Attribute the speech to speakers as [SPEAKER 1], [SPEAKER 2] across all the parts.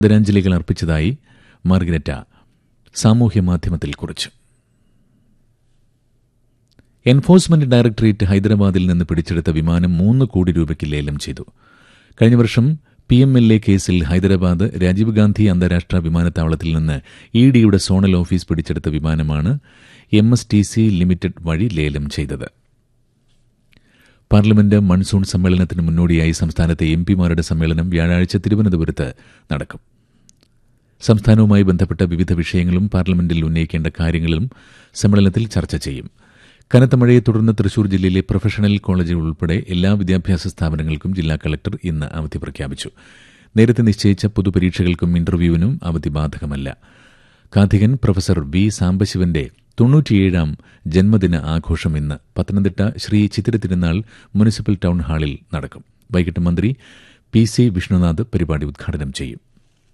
[SPEAKER 1] ആദരാഞ്ജലികൾ അർപ്പിച്ചതായി മാർഗരറ്റ സാമൂഹ്യ മാധ്യമത്തിൽ കുറിച്ചു എൻഫോഴ്സ്മെന്റ് ഡയറക്ടറേറ്റ് ഹൈദരാബാദിൽ നിന്ന് പിടിച്ചെടുത്ത വിമാനം മൂന്ന് കോടി രൂപയ്ക്ക് ലേലം ചെയ്തു കഴിഞ്ഞ വർഷം പി എം എൽ എ കേസിൽ ഹൈദരാബാദ് രാജീവ് ഗാന്ധി അന്താരാഷ്ട്ര വിമാനത്താവളത്തിൽ നിന്ന് ഇ ഡിയുടെ സോണൽ ഓഫീസ് പിടിച്ചെടുത്ത വിമാനമാണ് M S T C limited വഴി ലേലം ചെയ്തത് പാർലമെന്റ് മൺസൂൺ സമ്മേളനത്തിന് മുന്നോടിയായി സംസ്ഥാനത്തെ എം പിമാരുടെ സമ്മേളനം വ്യാഴാഴ്ച തിരുവനന്തപുരത്ത് നടക്കും സംസ്ഥാനവുമായി ബന്ധപ്പെട്ട വിവിധ വിഷയങ്ങളും പാർലമെന്റിൽ ഉന്നയിക്കേണ്ട കാര്യങ്ങളും സമ്മേളനത്തിൽ ചർച്ച ചെയ്യും കനത്ത മഴയെ തുടർന്ന് തൃശൂർ ജില്ലയിലെ പ്രൊഫഷണൽ കോളേജുകൾ ഉൾപ്പെടെ എല്ലാ വിദ്യാഭ്യാസ സ്ഥാപനങ്ങൾക്കും ജില്ലാ കളക്ടർ ഇന്ന് അവധി പ്രഖ്യാപിച്ചു നേരത്തെ നിശ്ചയിച്ച പൊതുപരീക്ഷകൾക്കും ഇന്റർവ്യൂവിനും അവധി ബാധകമല്ല കാഥികൻ പ്രൊഫസർ വി സാംബശിവന്റെ തൊണ്ണൂറ്റിയേഴാം ജന്മദിന ആഘോഷം ഇന്ന് പത്തനംതിട്ട ശ്രീ ചിത്തിര തിരുനാൾ മുനിസിപ്പൽ ടൌൺ ഹാളിൽ നടക്കും വൈകിട്ട് മന്ത്രി പി സി വിഷ്ണുനാഥ് പരിപാടി ഉദ്ഘാടനം ചെയ്യും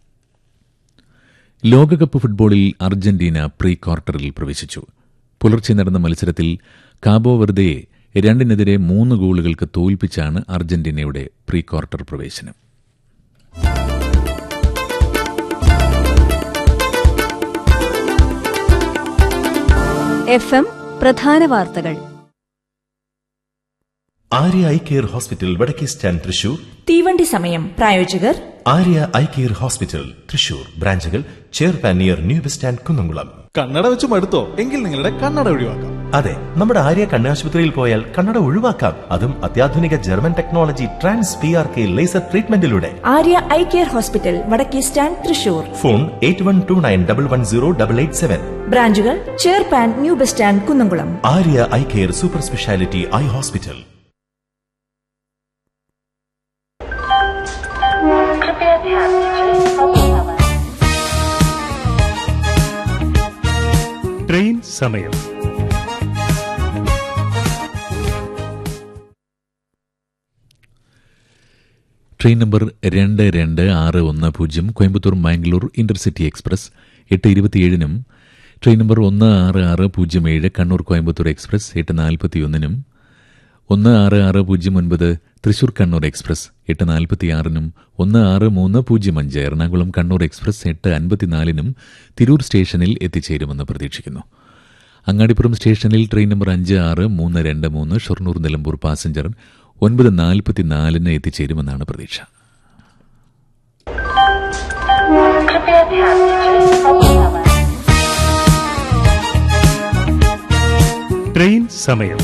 [SPEAKER 1] ലോകകപ്പ് ഫുട്ബോളിൽ അർജന്റീന പ്രീ ക്വാർട്ടറിൽ പ്രവേശിച്ചു പുലർച്ചെ നടന്ന മത്സരത്തിൽ കാബോ വെർദയെ രണ്ടിനെതിരെ മൂന്ന് ഗോളുകൾക്ക് തോൽപ്പിച്ചാണ് അർജന്റീനയുടെ പ്രീ ക്വാർട്ടർ പ്രവേശനം
[SPEAKER 2] എഫ് എം പ്രധാന വാർത്തകൾ
[SPEAKER 3] ആര്യ ഐ കെയർ ഹോസ്പിറ്റൽ വടക്കേ സ്റ്റാൻഡ് തൃശൂർ
[SPEAKER 4] തീവണ്ടി സമയം പ്രായോജകർ
[SPEAKER 3] Arya eye care hospital Thrissur ബ്രാഞ്ചുകൾ ചെയർപാൻ near new bus stand Kunnamkulam
[SPEAKER 5] കണ്ണട വെച്ച് മടുത്തോ എങ്കിൽ നിങ്ങളുടെ കണ്ണട ഒഴിവാക്കാം
[SPEAKER 3] അതെ നമ്മുടെ ആര്യ കണ്ണാശുപത്രിയിൽ പോയാൽ കണ്ണട ഒഴിവാക്കാം അതും അത്യാധുനിക German technology trans P R K laser ട്രീറ്റ്മെന്റിലൂടെ
[SPEAKER 4] ആര്യ ഐ കെയർ ഹോസ്പിറ്റൽ വടക്കേ stand Thrissur
[SPEAKER 3] phone eight one two nine double one zero double eight seven
[SPEAKER 4] ബ്രാഞ്ചുകൾ ചെയർപാൻ new bus stand Kunnamkulam
[SPEAKER 3] Arya eye care super speciality eye hospital
[SPEAKER 6] train സമയം
[SPEAKER 1] train number രണ്ട് രണ്ട് ആറ് ഒന്ന് പൂജ്യം കോയമ്പത്തൂർ മാംഗ്ലൂർ ഇന്റർസിറ്റി എക്സ്പ്രസ് എട്ട് ഇരുപത്തിയേഴിനും ട്രെയിൻ നമ്പർ ഒന്ന് ആറ് ആറ് പൂജ്യം ഏഴ് കണ്ണൂർ കോയമ്പത്തൂർ എക്സ്പ്രസ് എട്ട് നാൽപ്പത്തിയൊന്നിനും ഒന്ന് ആറ് ആറ് പൂജ്യം ഒൻപത് തൃശൂർ കണ്ണൂർ എക്സ്പ്രസ് എട്ട് നാൽപ്പത്തിയാറിനും ഒന്ന് ആറ് മൂന്ന് പൂജ്യം അഞ്ച് എറണാകുളം കണ്ണൂർ എക്സ്പ്രസ് എട്ട് അൻപത്തിനാലിനും തിരൂർ സ്റ്റേഷനിൽ എത്തിച്ചേരുമെന്ന് പ്രതീക്ഷിക്കുന്നു അങ്ങാടിപ്പുറം സ്റ്റേഷനിൽ ട്രെയിൻ നമ്പർ അഞ്ച് ആറ് മൂന്ന് രണ്ട് മൂന്ന് ഷൊർണൂർ നിലമ്പൂർ പാസഞ്ചർ ഒൻപത് നാൽപ്പത്തിനാലിന് എത്തിച്ചേരുമെന്നാണ് പ്രതീക്ഷ
[SPEAKER 6] ട്രെയിൻ സമയം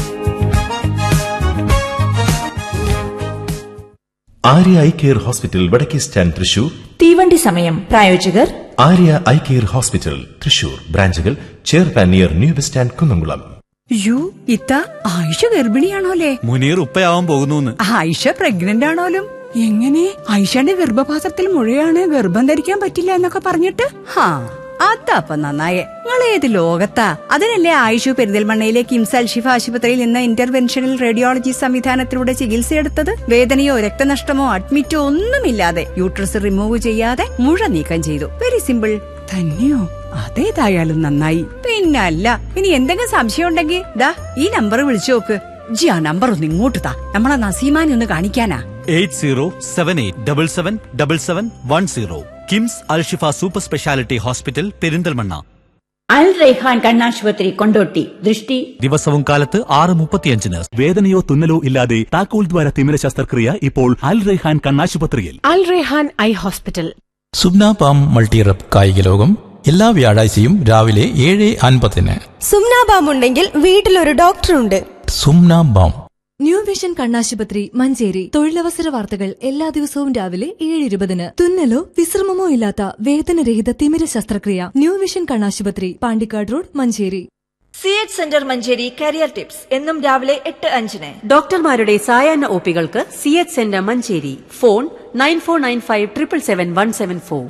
[SPEAKER 3] ആര്യ ഐ കെയർ ഹോസ്പിറ്റൽ വടക്കേ സ്റ്റാൻഡ് തൃശൂർ
[SPEAKER 4] തീവണ്ടി സമയം പ്രായോജകർ
[SPEAKER 3] Arya eye care hospital Thrissur ബ്രാഞ്ചുകൾ ചെയർപാൻ near new bus stand Kunnamkulam
[SPEAKER 7] യു ഇത്ത ആയിഷ ഗർഭിണിയാണോലേ
[SPEAKER 5] മുനീർ ഉപ്പയാവാൻ പോകുന്നു
[SPEAKER 7] ആയിഷ പ്രഗ്നന്റ് ആണോലും എങ്ങനെ ആയിഷയുടെ ഗർഭപാത്രത്തിൽ മുഴയാണ് ഗർഭം ധരിക്കാൻ പറ്റില്ല എന്നൊക്കെ പറഞ്ഞിട്ട് ഹാ അതപ്പ നന്നായേ നിങ്ങൾ ഏത് ലോകത്താ അതിനല്ലേ ആയിഷു പെരിന്തൽമണ്ണയിലെ കിംസ് അൽഷിഫ ആശുപത്രിയിൽ നിന്ന് ഇന്റർവെൻഷണൽ റേഡിയോളജി സംവിധാനത്തിലൂടെ ചികിത്സയെടുത്തത് വേദനയോ രക്തനഷ്ടമോ അഡ്മിറ്റോ ഒന്നുമില്ലാതെ യൂട്രസ് റിമൂവ് ചെയ്യാതെ മുഴ നീക്കം ചെയ്തു വെരി സിമ്പിൾ തന്നെയോ അതേതായാലും നന്നായി പിന്നല്ല ഇനി എന്തെങ്കിലും സംശയം ഉണ്ടെങ്കിൽ ദാ ഈ നമ്പർ വിളിച്ചു നോക്ക് ജി ആ നമ്പർ ഒന്ന് ഇങ്ങോട്ട് താ നമ്മളെ നസീമാനെ ഒന്ന് കാണിക്കാനാ
[SPEAKER 8] eight zero seven eight double seven double seven one zero KIMS Alshifa super speciality hospital Perinthalmanna
[SPEAKER 9] Al Raihan കണ്ണാശുപത്രി കൊണ്ടോട്ടി ദൃഷ്ടി
[SPEAKER 8] ദിവസവും കാലത്ത് ആറ് മുപ്പത്തിയഞ്ചിന്
[SPEAKER 10] വേദനയോ തുന്നലോ ഇല്ലാതെ താക്കോൽ ദ്വാര തിമിര ശസ്ത്രക്രിയ ഇപ്പോൾ അൽ റെഹാൻ കണ്ണാശുപത്രിയിൽ
[SPEAKER 11] അൽ റെഹാൻ ഐ ഹോസ്പിറ്റൽ
[SPEAKER 12] സുബ്ന പാം മൾട്ടിറപ്പ് കായിക ലോകം എല്ലാ വ്യാഴാഴ്ചയും രാവിലെ ഏഴ് അൻപതിന്
[SPEAKER 2] സുംനാബാം ഉണ്ടെങ്കിൽ വീട്ടിലൊരു ഡോക്ടറുണ്ട്
[SPEAKER 12] സുംന ബാം
[SPEAKER 13] ന്യൂ വിഷൻ കണ്ണാശുപത്രി മഞ്ചേരി തൊഴിലവസര വാർത്തകൾ എല്ലാ ദിവസവും രാവിലെ ഏഴ് ഇരുപതിന് തുന്നലോ വിശ്രമമോ ഇല്ലാത്ത വേദനരഹിത തിമിര ശസ്ത്രക്രിയ ന്യൂ വിഷൻ കണ്ണാശുപത്രി Pandikkad road Manjeri
[SPEAKER 4] C H centre Manjeri career tips എന്നും രാവിലെ എട്ട് അഞ്ചിന്
[SPEAKER 11] ഡോക്ടർമാരുടെ സായാഹ്ന ഒപികൾക്ക് C H centre Manjeri phone nine four nine five triple seven one seven four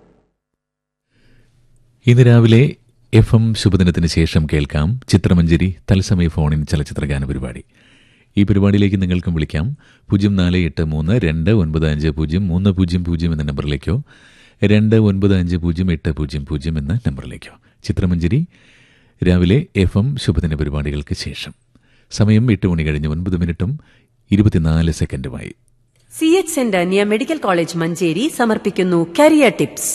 [SPEAKER 1] ഇന്ന് രാവിലെ എഫ് എം ശുഭദിനത്തിന് ശേഷം കേൾക്കാം ചിത്രമഞ്ജരി തത്സമയ ഫോണിൻ ചലച്ചിത്രഗാന പരിപാടി ഈ പരിപാടിയിലേക്ക് നിങ്ങൾക്കും വിളിക്കാം പൂജ്യം നാല് എട്ട് മൂന്ന് രണ്ട് ഒൻപത് അഞ്ച് പൂജ്യം മൂന്ന് പൂജ്യം പൂജ്യം എന്ന നമ്പറിലേക്കോ രണ്ട് ഒൻപത് അഞ്ച് പൂജ്യം എട്ട് പൂജ്യം പൂജ്യം എന്ന നമ്പറിലേക്കോ ചിത്രമഞ്ജരി രാവിലെ എഫ് എം ശുഭദിന പരിപാടികൾക്ക് ശേഷം സമയം എട്ട് മണി കഴിഞ്ഞ് ഒൻപത് മിനിറ്റും ഇരുപത്തിനാല് സെക്കൻഡുമായി
[SPEAKER 11] C H centre near medical college Manjeri സമർപ്പിക്കുന്നു കരിയർ ടിപ്സ്